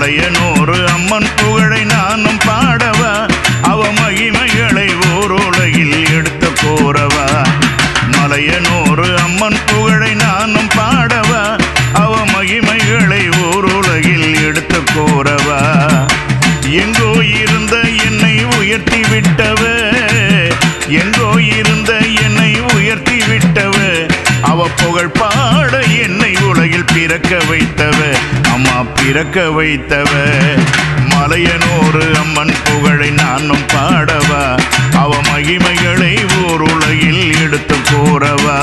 மலையனூறு அம்மன் புகழை நானும் பாடவா அவ மகிமைகளை ஓருலகில் எடுத்து கூறவா மலையனூறு அம்மன் புகழை நானும் பாடவா அவ மகிமைகளை ஓருலகில் எடுத்து கூறவா எங்கோ இருந்த என்னை உயர்த்தி விட்டவ எங்கோ இருந்த என்னை உயர்த்தி விட்டவ அவ புகழ் பாட என்னை உலகில் பிறக்க வைத்தவ அம்மா பிறக்க வைத்தவ மலையனூறு அம்மன் புகழை நானும் பாடவா அவ மகிமைகளை ஓர் உலகில் எடுத்து கூறவா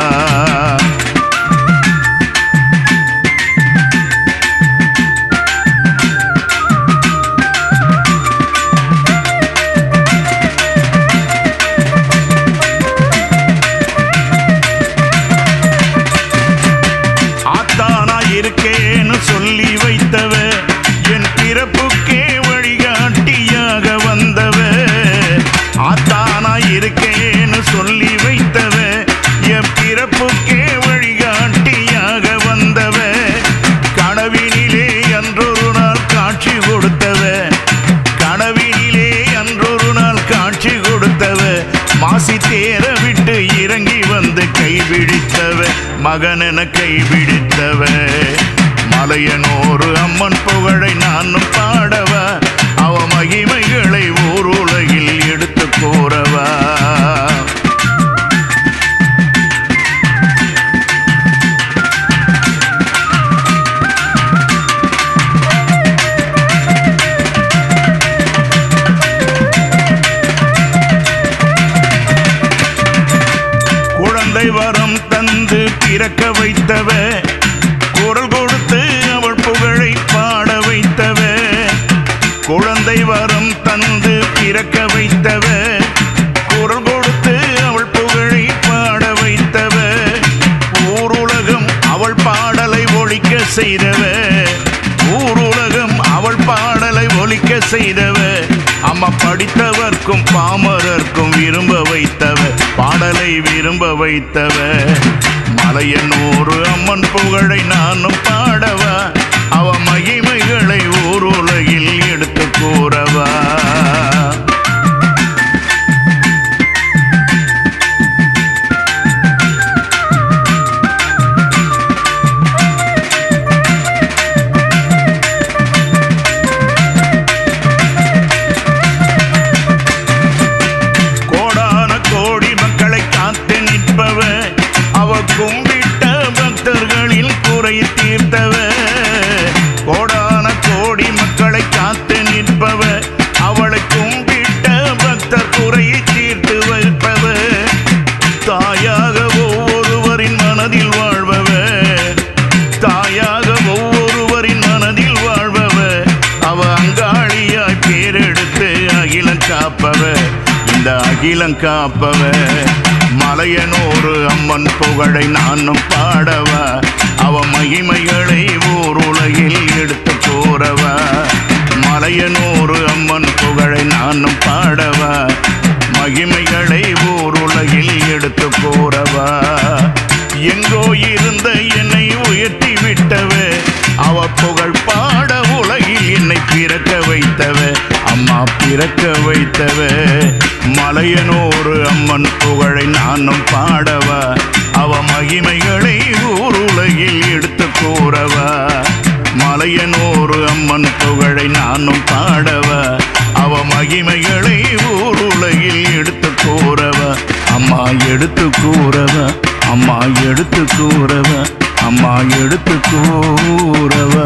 ஆத்தானா இருக்கேன்னு சொல்லி வைத்தவ என் பிறப்புக்கே வழிகாட்டியாக வந்தவ ஆத்தானா இருக்கேன்னு சொல்லி வைத்தவ என் பிறப்புக்கே வழிகாட்டியாக வந்தவ கனவினிலே அன்றொரு நாள் காட்சி கொடுத்தவ கனவினிலே அன்றொரு நாள் காட்சி கொடுத்தவ மாசி தேர விட்டு இறங்கி வந்து கைபிடித்தவ மகனென கைபிடித்தவ மலையனோரு அம்மன் புகழை நானும் பாடவா அவ மகிமைகளை ஊர் உலகில் எடுத்து கூறவா குழந்தை வரம் தந்து பிறக்க வைத்தவ குரல் கொடுத்து அவள் புகழை பாட வைத்தவ குழந்தை வரம் தந்து பிறக்க வைத்தவ குரல் கொடுத்து அவள் புகழை பாட வைத்தவ ஊருலகம் அவள் பாடலை ஒழிக்க செய்தவ ஊருலகம் அவள் பாடலை ஒழிக்க செய்தவ அம்மா படித்தவர்க்கும் பாமரர்க்கும் விரும்ப வைத்தவ பாடலை விரும்ப வைத்தவ மலையனூறு அம்மன் புகழை நானும் பாடவா அவ மகிமைகளை ஊர் உலகில் எடுத்து கூறவா கோடான கோடி மக்களை காத்து நிற்பவ அவ கும்பிட்ட பக்தர்களின் குறை தீர்த்தவ கோடான கோடி மக்களை காத்து நிற்பவ அவளை கும்பிட்ட பக்தர் குறையை தீர்த்து வைப்பவ தாயாக ஒவ்வொருவரின் மனதில் வாழ்பவ தாயாக ஒவ்வொருவரின் மனதில் வாழ்பவ அவ அங்காளியாய் பேரெடுத்து அகிலம் காப்பவ இந்த அகிலம் காப்பவ மலையனூறு அம்மன் புகழை நானும் பாடவா அவ மகிமைகளை ஊர் உலகில் எடுத்து கூறவா மலையனூறு அம்மன் புகழை நானும் பாடவா மகிமைகளை ஊர் உலகில் எடுத்து கூறவா எங்கோ இருந்த என்னை உயர்த்தி விட்டவ அவ புகழ் பாட உலகில் என்னை பிறக்க வைத்தவ அம்மா பிறக்க வைத்தவ மலையனூறு அம்மன் புகழை நானும் பாடவா அவ மகிமைகளை ஊர் உலகில் எடுத்து கூறவா மலையனூறு அம்மன் புகழை நானும் பாடவா அவ மகிமைகளை ஊர் உலகில் எடுத்து கூறவா அம்மா எடுத்து கூறவா அம்மா எடுத்து கூறவா அம்மா எடுத்து கூறவா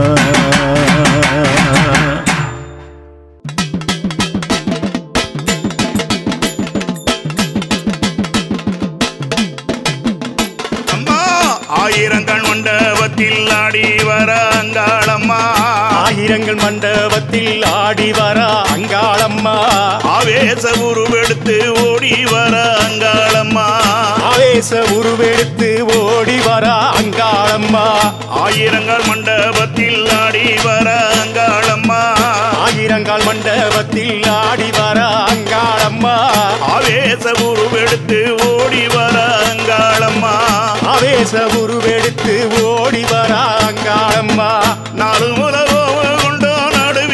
அம்மா ஆயிரங்கள் மண்டபத்தில் ஆடி வர அங்காளம்மா ஆயிரங்கள் மண்டபத்தில் ஆடி வர அங்காளம்மா ஆவேச உருவெடுத்து ஓடி வர அங்காளம்மா ஆவேச உருவெடுத்து ஓடி வர அங்காளம்மா ஆயிரங்கள் மண்டபத்தில் ஆடி வர அங்காளம்மா ஆயிரங்கால் மண்டபத்தில் ஆடி வர அங்காளம்மா ஆவேச உருவெடுத்து ஓடி வர அங்காளம்மா ஆவேச உருவெடுத்து ஓடி வர அங்காளம்மா நாலு முதலோக கொண்டோ நடு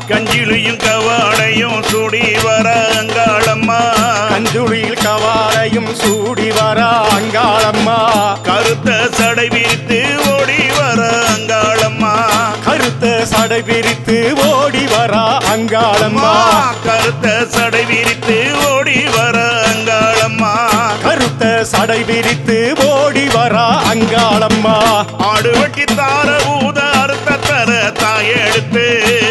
கஞ்சிலியும் கவாடையும் சுடி வர அங்காளம்மா கஞ்சுளியில் கவாலையும் சூடி வர அங்காளம்மா கருத்த சடை விரித்து ஓடி வர அங்காளம்மா கருத்த சடை பிரித்து ஓடி வர அங்காளம்மா கருத்த சடை விரித்து ஓடி வர அங்காளம்மா கருத்த சடை விரித்து ஓடி வர அங்காளம்மா ஆடு வெட்டி தார ஊத அறுத்த தர தாயெடுத்து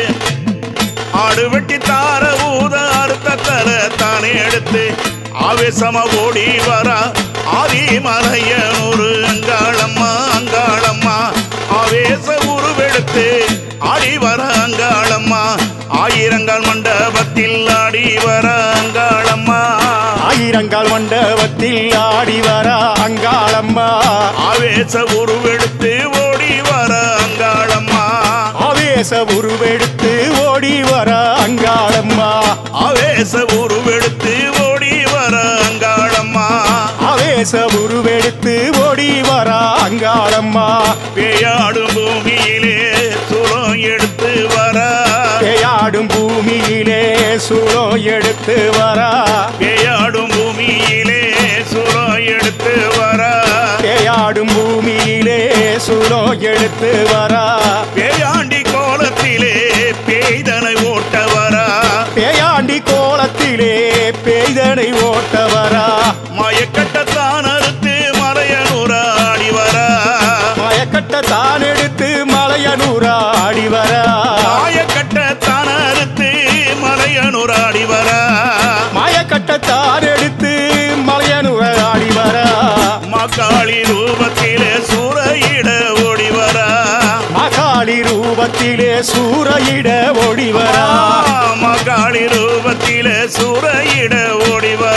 ஆடு வெட்டி தார ஊத அறுத்த தர தானே எடுத்து ஆவேசமா ஓடி வரா ஆதி மலையனூரு அங்காளம்மா அங்காளம்மா ஆவேச உருவெடுத்து ஆடி வர அங்காளம்மா ஆயிரங்கால் மண்டபத்தில் ஆடி வர அங்காளம்மா ஆயிரங்கால் மண்டபத்தில் ஆடி வர அங்காளம்மா ஆவேச உருவெடுத்து ஓடி வர அங்காளம்மா ஆவேச உருவெடுத்து ஓடி வர அங்காளம்மா ஆவேச உருவெடுத்து ஓடி வர அங்காளம்மா ஆவேச உருவெடுத்து ஓடி வர அங்காளம்மா பேயாடும் பூமியிலே சுரம் எடுத்து வர பேயாடும் பூமியிலே சூழம் எடுத்து வர பேயாடும் பூமியிலே சுரம் எடுத்து வர பேயாடும் பூமியிலே சூழம் எடுத்து வர பேயாண்டி கோலத்திலே பேய்தனை ஓட்ட வர பேயாண்டி கோலத்திலே பேய்தனை ஓட்ட வர மயக்கட்டத்தான் அறுத்து மலையனூர ஆடி வர மயக்கட்ட தான் எடுத்து மலையனூர் ஆடி வர மாயக்கட்டத்தான் அறுத்து மலையனூர் ஆடி வர மயக்கட்ட தான் எடுத்து மலையனூர் ஆடி வர மக்காளி ரூபத்திலே சூறையிட ஓடி வர மகாளி ரூபத்திலே சூறையிட ஓடி வர மக்காளி ரூபத்திலே சூறையிட ஓடி வர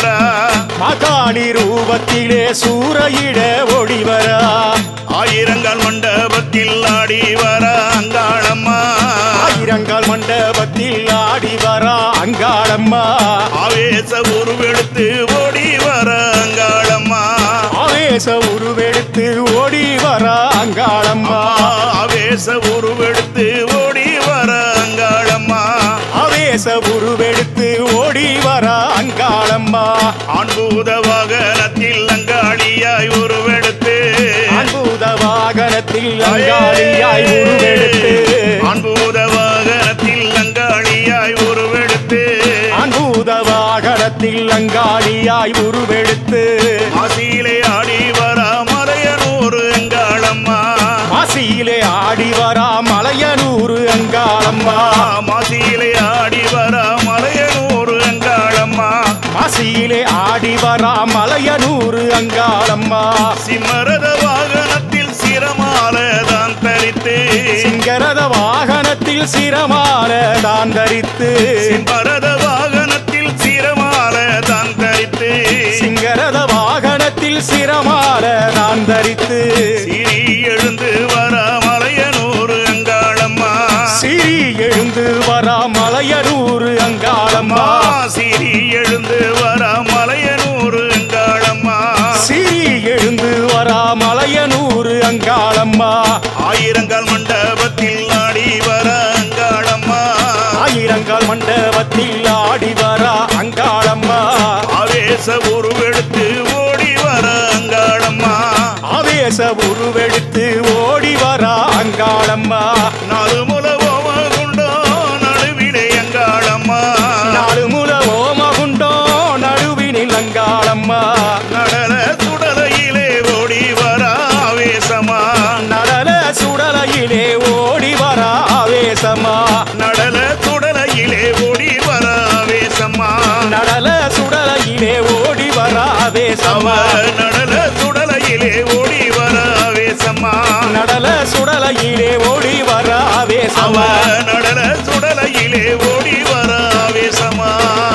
மகாளி ரூபத்திலே சூறையிட ஓடி வர ஆயிரங்கால் மண்டபத்தில் ஆடி வர அங்காளம்மா ஆயிரங்கால் மண்டபத்தில் ஆடி வர அங்காளம்மா ஆவேச உருவெடுத்து ஓடி வர அங்காளம்மா ஆவேச உருவெடுத்து ஓடி வர அங்காளம்மா ஆவேச உருவெடுத்து ஓடி வர அங்காளம்மா ஆவேச உருவெடுத்து ஓடி வர அங்காளம்மா ஆண்பூத வாகனத்தில் அங்காளியாய் உருவெடுத்து அன்புத வாகனத்தில் அங்காளியாய் உருவெடுத்து ஆண்பூத வாகனத்தில் அங்காளியாய் உருவெடுத்து அன்புத வாகனத்தில் அங்காளியாய் உருவெடுத்து மாசியிலே ஆடி வர மலையனூர் அங்காளம்மா மாசியிலே ஆடி வர மலையனூர் அங்காளம்மா மாசியிலே ஆடி வர மலையனூர் அங்காளம்மா மாசியிலே ஆடி வர மலையனூர் அங்காளம்மா சிம்மரத வாகனத்தில் சிரமால தான் தரித்து சிங்கரத வாகனத்தில் சிரமால தான் தரித்து சிம்மரத வாகனத்தில் சிரமால தான் தரித்து சிங்கரத வாகனத்தில் சிரமால தான் தரித்து சிறி எழுந்து வர மலையனூர் அங்காளம்மா சிறி எழுந்து வர மலையனூர் அங்காளம்மா சிறி எழுந்து வர மலையனூர் அங்காளம்மா சிறி எழுந்து வர மலையனூர் அங்காளம்மா ஆயிரங்கால் மண்டபத்தில் ஆடி வர அங்காளம்மா ஆயிரங்கால் மண்டபத்தில் ஆடி வர அங்காளம்மா ஆவேச உருவெடுத்து ஓடி வர அங்காளம்மா ஆவேச உருவெடுத்து ஓடி வர அங்காளம்மா நாலு முல ஓமகுண்டோ நடுவிலே அங்காளம்மா நாலு முல ஓமகுண்டோ நடுவினில் அங்காளம்மா நடன சுடலையிலே ஓடி வர ஆவேசமா நடன சுடலையிலே ஓடி வர ஆவேசமா நடன சுடலையிலே ஓடி வர ஆவேசமா நடல சுடலையிலே ஓடி வர அவ ஆவேசமா நடன சுடலையிலே ஓடி வர ஆவேசமா நடல சுடலையிலே ஓடி வர அவ ஆவேசமா நடன சுடலையிலே ஓடி வர ஆவேசமா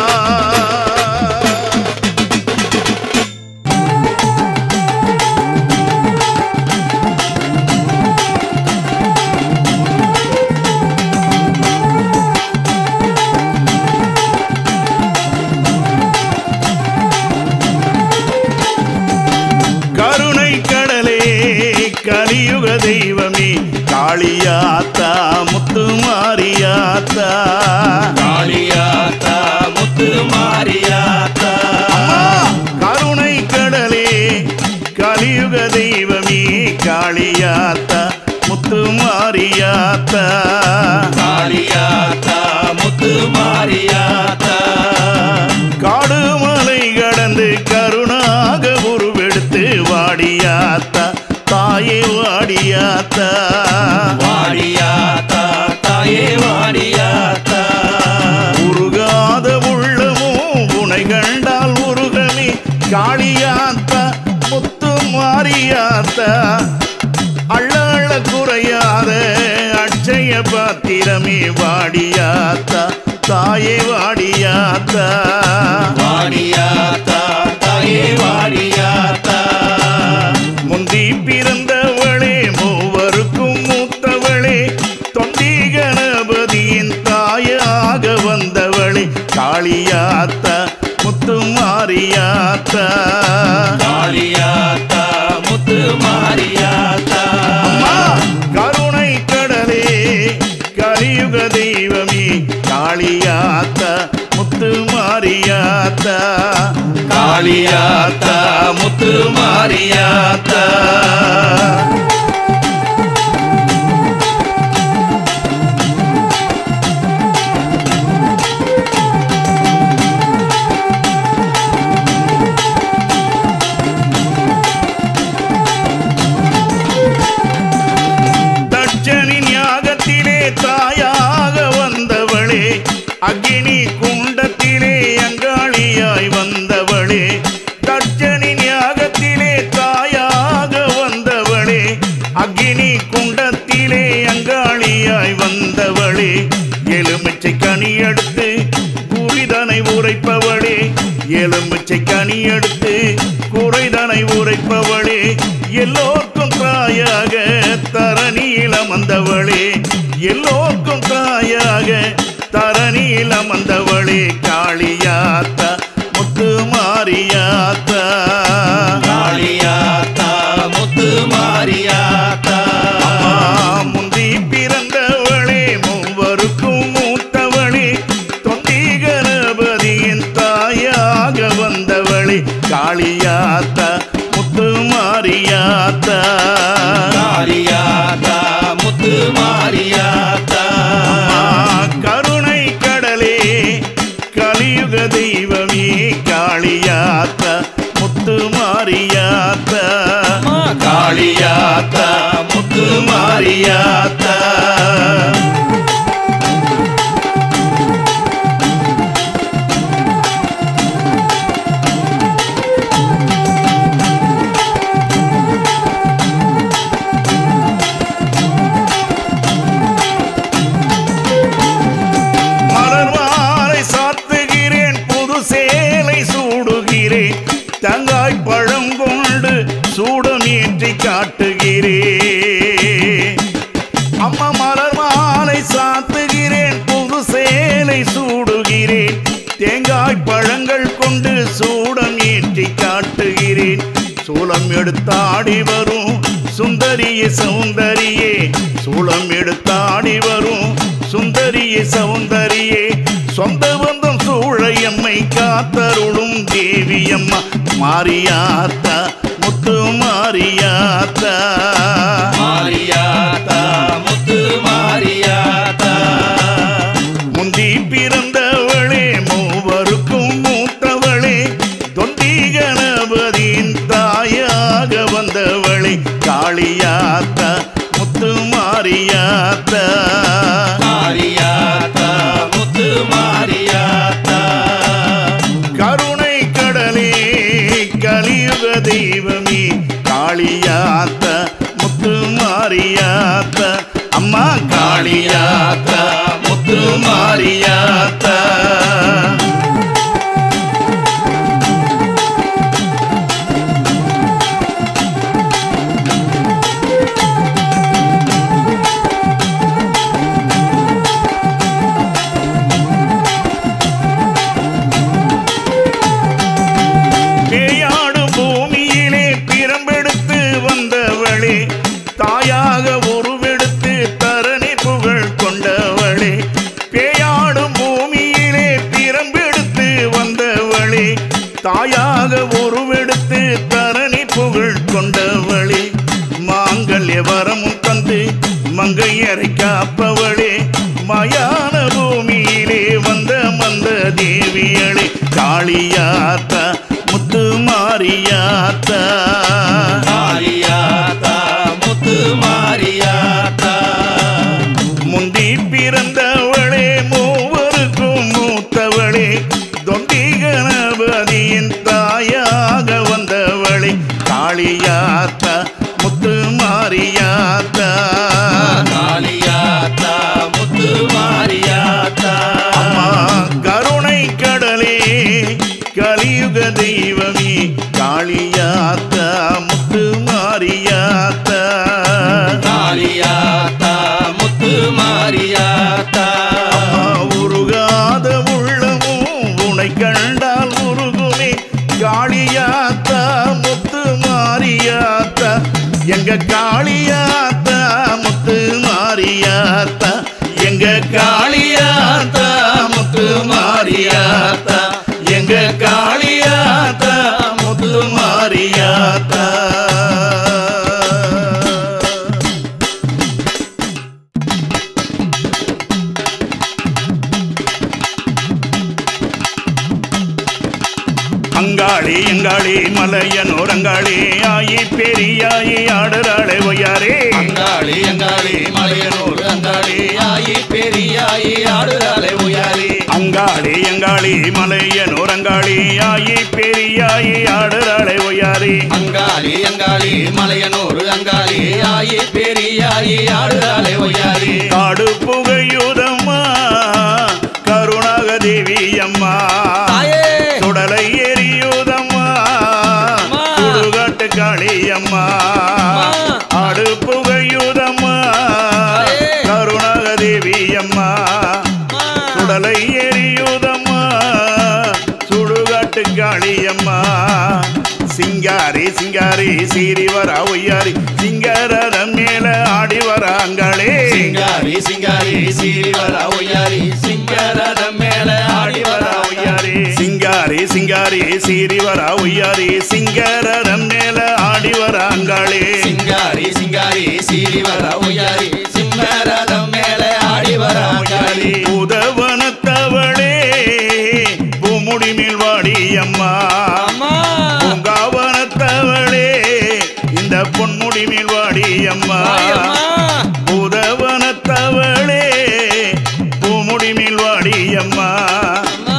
கருணை கடலே கலியுக தெய்வமே காளியாத்தா முத்து மாறிய மாரியாத்தா காளியாத்தா முத்து மாரியாத்தா கருணை கடலே கலியுக தெய்வமே காளியாத்தா முத்து மாரியாத்தா காளியாத்தா முத்து மாரியாத்தா காடு மலை கடந்து கருணாக உருவெடுத்து வாடியாத்தா தாயே வாடியாத்தா வாடியாத்தா தாயே வாடியாத்தா உருகாத உள்ளமும் உனை கண்டால் உருகமே காளியாத்தா முத்து மாரியாத்தா அள்ள அள்ள குறையாத அட்சய பாத்திரமே வாடியாத்தா தாயே வாடியாத்தா வாடியாத்தா தாயே வாடியாத்தா முந்தி பிறந்தவளே மூவருக்கும் மூத்தவளே தொண்டி கணபதியின் தாயாக வந்தவளே காளியாத்தா முத்து மாரியாத்தா காளியாத்தா முத்து மாரியாத்தா அம்மா, கருணை கடலே கலியுக தெய்வமே காளியாத்தா முத்து மாரியாத்தா காளியாத்தா முத்து மாரியாத்தா தட்சனின் யாகத்திலே தாயாக வந்தவளே அக்னி குண்டத்திலே அங்காளியாய் வந்தவளே தட்சனின் யாகத்திலே தாயாக வந்தவளே அக்னி குண்டத்திலே அங்காளியாய் வந்தவளே எலுமிச்சை கனி எடுத்து குறிதனை உரைப்பவளே எலுமிச்சை கனி எடுத்து குறைதனை உரைப்பவளே எல்லோர்க்கும் தாயாக தரணியில் அமர்ந்தவளே எல்லோர்க்கும் தாயாக தரணியில் அமர்ந்தவளே காளியாத்தா முத்து மாரியாத்தா காளியாத்தா முத்து மாரியாத்தா அம்மா, முந்தி பிறந்தவளே மூவருக்கும் மூத்தவளே தொண்டி கணபதியின் தாயாக வந்தவளே காளியாத்தா முத்து மாரியாத்தா காளியாத்தா முத்து மாரியாத்தா அம்மா, கருணை கடலே கலியுக தெய்வமே காளியாத்தா முத்து மாரியாத்தா காளியாத்தா முத்து மாரியாத்தா மலர் மாலை சாத்துகிறேன் புது சேலை சூடுகிறேன் தங்காய் பழம் கொண்டு சூடம் ஏற்றி காட்டுகிறேன் அம்மா மலர் மாலை சாத்துகிறேன் புது சேலை சூடுகிறேன் தேங்காய் பழங்கள் கொண்டு சூடம் ஏற்றி காட்டுகிறேன் சூலம் எடுத்தாடி வரும் சுந்தரிய சௌந்தரியே சூளம் எடுத்தாடி வரும் சுந்தரிய சௌந்தரியே சொந்த பந்தம் சூழையம்மை காத்தருளும் தேவியம்மா மாரியாத்தா முத்து மாரியாத்தா மாரியாத்தா முத்து மாரியாத்தா முந்தி பிறந்தவளே மூவருக்கும் மூத்தவளே தொண்டி கணபதியின் தாயாக வந்தவளே காளியாத்தா முத்து மாரியாத்தா மாரியாத்தா முத்து மாரியாத்தா கருணை கடலே கலியுக தெய்வமே காளியாத்தா முத்து மாரியா காளியாத்தா முத்து மாரியாத்தா காளியாத்தா முத்து மாரியாத்தா அம்மா கருணை கடலே கலியுக தெய்வமே காளியாத்தா முத்து மாரியாத்தா காளியாத்தா முத்து மாரியாத்தா அம்மா உருகாத உள்ளமும் உனை கண்டால் உருகுமே காளியாத்தா முத்து மாரியாத்தா எங்க காளியாத்தா முத்து மாரியாத்தா எங்க காளியாத்தா முத்து மாரியாத்தா எங்க காளியாத்தா முத்து மாரியாத்தா அங்காளி எங்காளி மலையனூர் அங்காளி ஆயி பெரியாயி ஆடுறாளே ஒய்யாரே அங்காளி அங்காளி மலையனூர் அங்காளி ஆயி பெரியாயி ஆடுறாளே உயாரி அங்காளி எங்காளி மலையனூர் அங்காளி ஆயி பெரியாயி ஆடுறாளே ஒய்யாரே அங்காளி அங்காளி மலையனூர் அங்காளி ஆயி பெரியாயி ஆடுறாளே உயாரி காடு புகையுதம்மா கருணாக தேவி அம்மா தாயே சுடலை எரியுதம்மா அம்மா. சுடுகாட்டு காளி அம்மா அம்மா. ஆடு புகையுதம்மா தாயே. கருணாக தேவி அம்மா அம்மா. சுடலை எரியுதம்மா சுடுகாட்டு காளியம்மா சிங்காரி சிங்காரி சீரி வர ஒய்யாரி சிங்காரம் மேல ஆடி வர அங்காளே சிங்காரி சிங்காரி சீரிவர உயாரி சிங்கரதம் மேல ஆடி வர உயாரி சிங்காரி சிங்காரி சீரி வர ஒய்யாரி சிங்காரம் மேல ஆடி வர அங்காளே சிங்காரி சிங்காரி சீரிவர உயாரி சிங்கரதம் மேல ஆடி வர உயாரி உதவனத்தவளே பூமுடி மேல் வாடி அம்மா அம்மா பூங்காவனத்தவளே இந்த பொன்முடி மேல் வாடி அம்மா அம்மா உதவனத்தவளே பூமுடி மேல் வாடி அம்மா அம்மா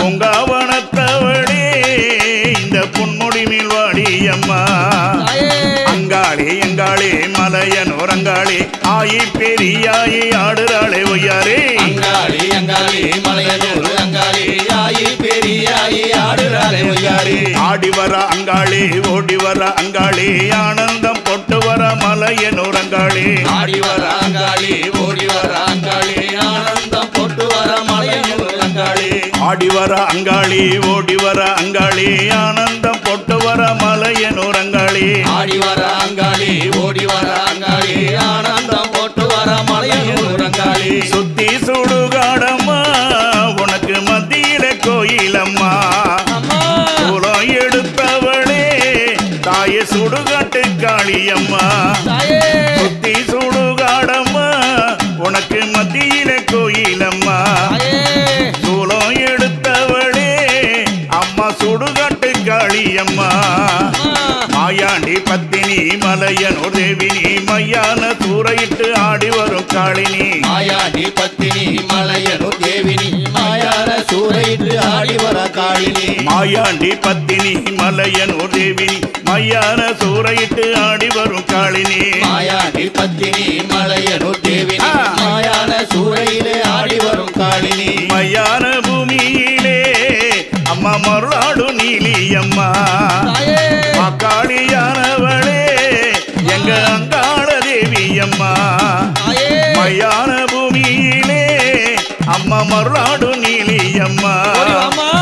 பூங்காவனத்தவளே இந்த பொன்முடி மேல் வாடி அம்மா தாயே அங்காளி எங்காளி மலையனூர் அங்காளி ஆயி பெரியாயி ஆடுறாளே ஒய்யாரே அங்காளி அங்காளி மலையனூர் அங்காளி ஆயி பெரியாயி ஆடுறாளே உயாரி ஆடி வர அங்காளி ஓடி வர அங்காளி ஆனந்தம் பொட்டு வர மலையனூர் அங்காளி ஆடி வர அங்காளி ஓடி வர அங்காளி ஆனந்தம் போட்டு வர மலையனூர் அங்காளி ஆடி வர அங்காளி ஓடி வர அங்காளி ஆனந்தம் பொட்டு வர மலையனூர் அங்காளி ஆடி வர அங்காளி ஓடி வர அங்காளி ஆனந்தம் போட்டு வர மலையனூர் அங்காளி சுத்தி சுடுகாடம்மா உனக்கு மத்தியில கோயிலம்மா அம்மா குலம் எடுத்தவளே தாய சுடுகாட்டு காளியம்மா தாயே சுத்தி சுடுகாடம்மா உனக்கு மத்தியில கோயிலம்மா தாயே சூலம் எடுத்தவளே அம்மா சுடுகாட்டு காளியம்மா அம்மா மாயாண்டி பத்தினி மலையனூர் தேவினி மையான சூறையிட்டு ஆடி வரும் காளினி மாயாண்டி பத்தினி மலையனூர் தேவினி மாயார சூறையிட்டு ஆடி வர காளினி மாயாண்டி பத்தினி மலையனூர் தேவினி மையான சூறையிட்டு ஆடி வரும் காளினி மாயாண்டி பத்தினி மலையனூர் தேவினி ஆ. மாயான சூறையிலே ஆடி வரும் காளினி மையான பூமியிலே அம்மா மருளாடு நீலி அம்மா தாயே மக்காளியானவளே எங்க அங்காள தேவி அம்மா தாயே மையான பூமியிலே அம்மா மருளாடு நீலி அம்மா ஓடி வாம்மா.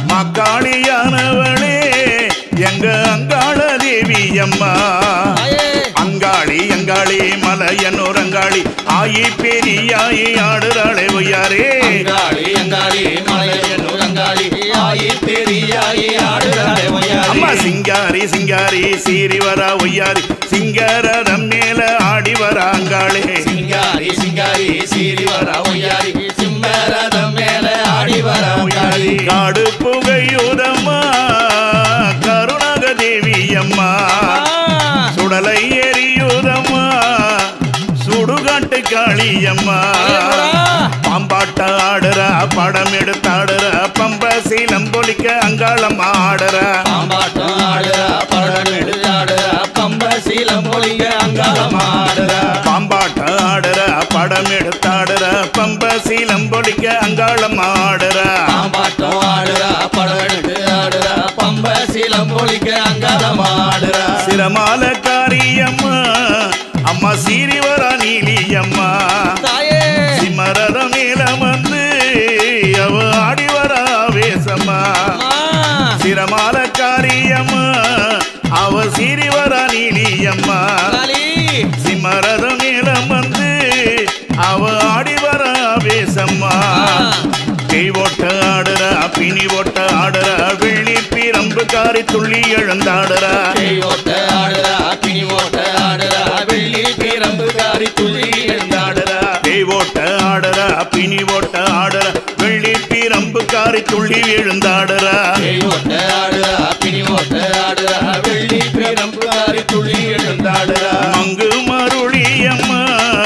மக்காளியானவளே எங்க அங்காள தேவி அம்மா தாயே அங்காளி அங்காளி மலையனூர் அங்காளி ஆயி பெரியாயி ஆடுறாளே ஒய்யாரே அங்காளி அங்காளி மலையனூர் அங்காளி ஆயி பெரியாயி ஆடுறாளே அம்மா ஒய்யாரி சிங்காரி சிங்காரி சீரி வர ஒய்யாரி சிங்காரம் மேல ஆடி வர அங்காளே சிங்காரி சிங்காரி சீரி வர ஒய்யாரி சிம்மரதம் மேல ஆடி வர ஒய்யாரி காடு புகையுதம்மா கருணாக தேவி அம்மா சுடலை எரியுதம்மா சுடுகாட்டு காளியம்மா பாம்பாட்ட ஆடுற படம் எடுத்து ஆடுற பம்ப சீலம் பொலிக்க அங்காளம் ஆடுற பாம்பாட்டம் ஆடுறா படம் எடுத்து ஆடுறா சிரமாலக்காரியம்மா அம்மா சீரிவரா நீலியம்மா தாயே சிம்மரத மேல வந்து அவ ஆடி வரா வேசம்மா அம்மா சிரமாலக்காரியம்மா அவ சீரிவரா நீலியம்மா காளி சிம்மரத மேல வந்து அவ ஆடி வரா வேசம்மா கை ஓட்ட ஆடுறா பிணி ஓட்ட ஆடுறா வெள்ளி பிரம்பு காரி துள்ளி எழுந்தாடுறா பேய் ஓட்ட ஆடுறா பிணி ஓட்ட ஆடுறா வெள்ளி பிரம்பு காரி துள்ளி எழுந்தாடுறா கை ஓட்ட ஆடுறா பிணி ஓட்ட ஆடுறா வெள்ளி பிரம்பு காரி துள்ளி எழுந்தாடுறா பேய் ஓட்ட ஆடுறா பிணி ஓட்ட ஆடுறா வெள்ளி பிரம்பு காரி துள்ளி எழுந்தாடுறா மங்கு மருளியம்மா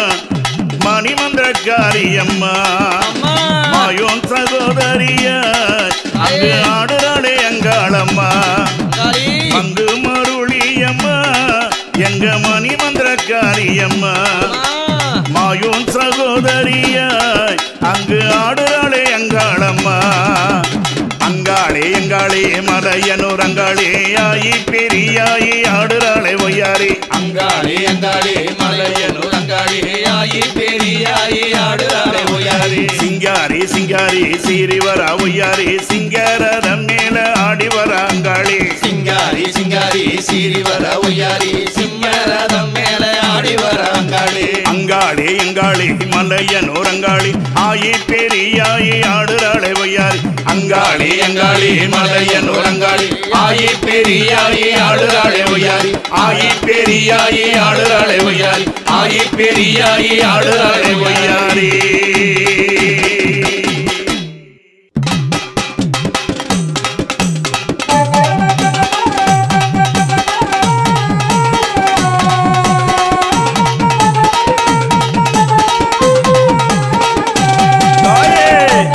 மணிமந்திரக்காரியம்மா அம்மா மாயோன் சகோதரிய அங்கு ஆடுறாளே எங்காளம்மா காளி மங்கு மருளியம்மா எங்க மணிமந்திரக்காரியம்மா அம்மா மாயோன் சகோதரியாய் அங்கு ஆடுறாளே எங்காளம்மா அங்காளே எங்காளே மலையனூர் அங்காளே ஆயி பெரியாயி ஆடுறாளே ஒய்யாரி அங்காளி அங்காளி மலையனூர் அங்காளி ஆயி பெரியாயி ஆடுறாளே ஒய்யாரி சிங்காரி சிங்காரி சீரி வரா ஒய்யாரி சிங்காரம் மேல ஆடி வர அங்காளி சிங்காரி சிங்காரி சீரி வர ஒய்யாரி சிம்மரதம் மேல ஆடி வர அங்காளி அங்காளே எங்காளே மலையனூர் அங்காளி ஆயி பெரியாயி ஆடுறாளே ஒய்யாரி அங்காளே அங்காளி மலையனூர் அங்காளி ஆயி பெரியாயி ஆடுறாளே ஒய்யாரி ஆயி பெரியாயி ஆடுறாளே ஒய்யாரி ஆயி பெரியாயி ஆடுறாளே ஒய்யாரி ஒய்யாரி தாயே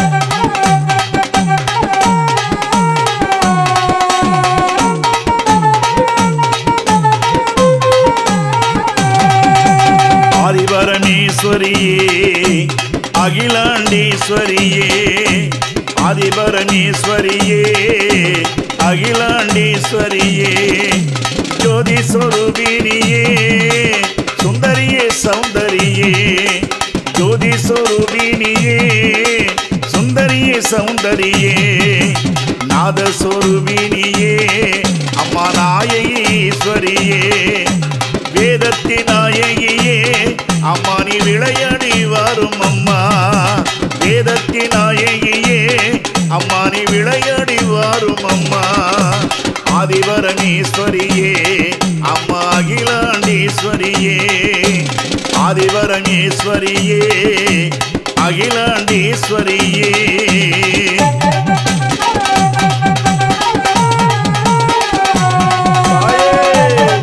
ஆதிபரமேஸ்வரியே அகிலாண்டீஸ்வரியே ஆதிபரமேஸ்வரியே அகிலாண்டீஸ்வரியே ஜோதி சொரூபினியே சுந்தரியே சௌந்தரியே ஜோதி சொரூபினியே சுந்தரியே சௌந்தரியே நாத சொரூபினியே அம்மா நாயகி ஈஸ்வரியே வேதத்தின் நாயகியே அம்மா நீ விளையாடி வரும் அம்மா வேதத்தின் நாயகியே அம்மா நீ விளையாடி வரும் அம்மா ஆதிவரமேஸ்வரியே அம்மா அகிலாண்டீஸ்வரியே ஆதிவரமேஸ்வரியே அகிலாண்டீஸ்வரியே தாயே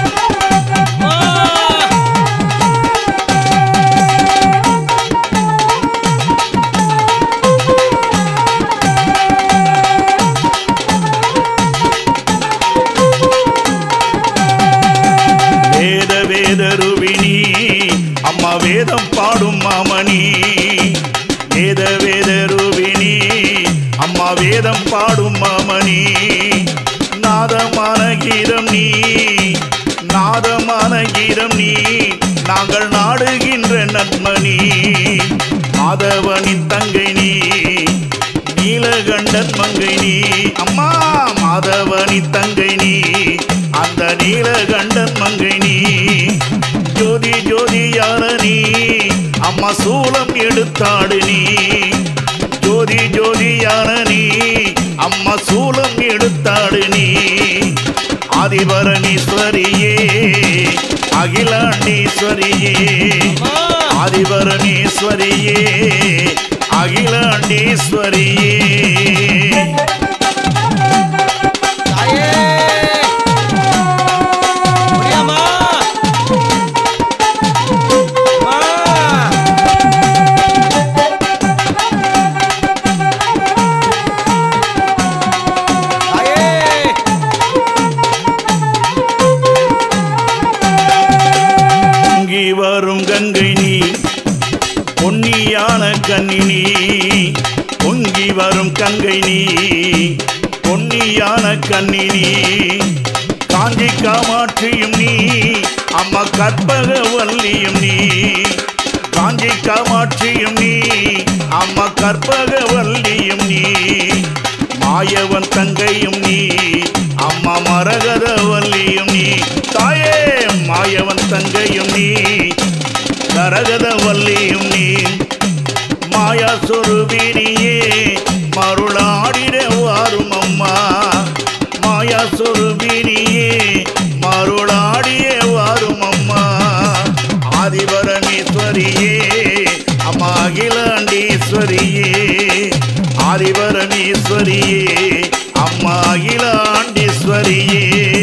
வேத வேத ரூபிணி அம்மா வேதம் பாடும் மாமணி வேத வேத ரூபிணி அம்மா வேதம் பாடும் மாமணி நாதமான கீதம் நீ நாதமான கீதம் நீ நாங்கள் நாடுகின்ற நன்மணி மாதவனின் தங்கை நீ நீலகண்டன் மங்கை நீ அம்மா மாதவனி தங்கை நீ அந்த நீலகண்டன் மங்கை நீ ஜோதி ஜோதியான நீ அம்மா சூலம் எடுத்தாடு நீ ஜோதி ஜோதியான நீ அம்மா சூலம் எடுத்தாடு நீ ஆதிபரமேஸ்வரியே அகிலாண்டீஸ்வரியே ஆதிபரமேஸ்வரியே அகிலாண்டீஸ்வரியே தாயே முடியாமா அம்மா தாயே பொங்கி வரும் கங்கை நீ பொன்னியான கண்ணினி பொங்கி வரும் கங்கை நீ பொன்னியான கண்ணினி காஞ்சி காமாட்சியும் நீ அம்மா கற்பக வல்லியும் நீ காஞ்சி காமாட்சியும் நீ அம்மா கற்பக வல்லியும் நீ மாயவன் தங்கையும் நீ அம்மா மரகத வல்லியும் நீ தாயே மாயவன் தங்கையும் நீ கரகத வல்லியும் நீ மாயா சொருபினியே மருளாடிட வாரும் அம்மா மாயா சொருபினியே மருளாடிய வாரும் அம்மா ஆதிபரமேஸ்வரியே அம்மா அகிலாண்டீஸ்வரியே ஆதிபரமேஸ்வரியே அம்மா அகிலாண்டீஸ்வரியே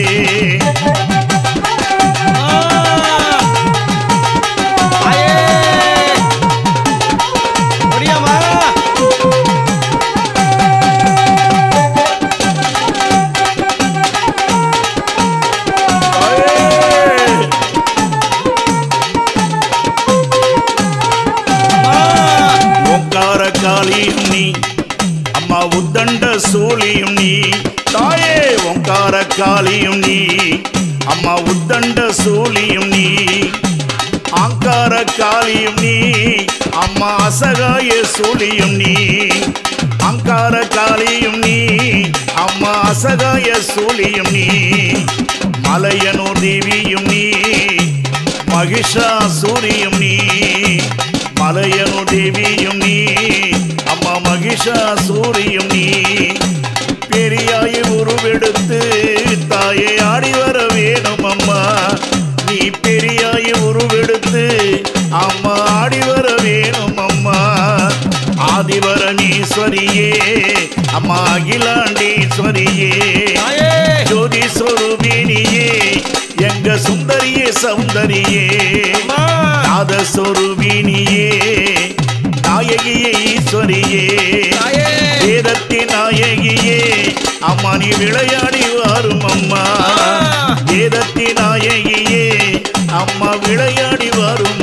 ஓங்கார காளியும் நீ அம்மா உத்தண்ட சூழியும் நீ தாயே ஓங்கார காளியும் நீ அம்மா உத்தண்ட சூழியும் நீ ஆங்கார காளியும் நீ அம்மா அசகாய சூழியும் நீ அங்கார காளியும் நீ அம்மா அசகாய சூழியும் நீ மலையனூர் தேவியும் நீ மகிஷா சூரியும் நீ மலையனு தேவியும் நீ அம்மா மகிஷா சூரியும் நீ பெரியாய் உருவெடுத்து தாயை ஆடி வர வேணும் அம்மா நீ பெரியாய் உருவெடுத்து அம்மா ஆடி வர வேணும் அம்மா ஆதிவரணீஸ்வரியே அம்மா அகிலாண்டீஸ்வரியே ஜோதி சொரூபினியே எங்க சுந்தரியே சௌந்தரியே நாத சொரூபினியே நாயகியே ஈஸ்வரியே வேதத்தின் நாயகியே அம்மா நீ விளையாடி வாரும் அம்மா வேதத்தின் நாயகியே அம்மா விளையாடி வரும்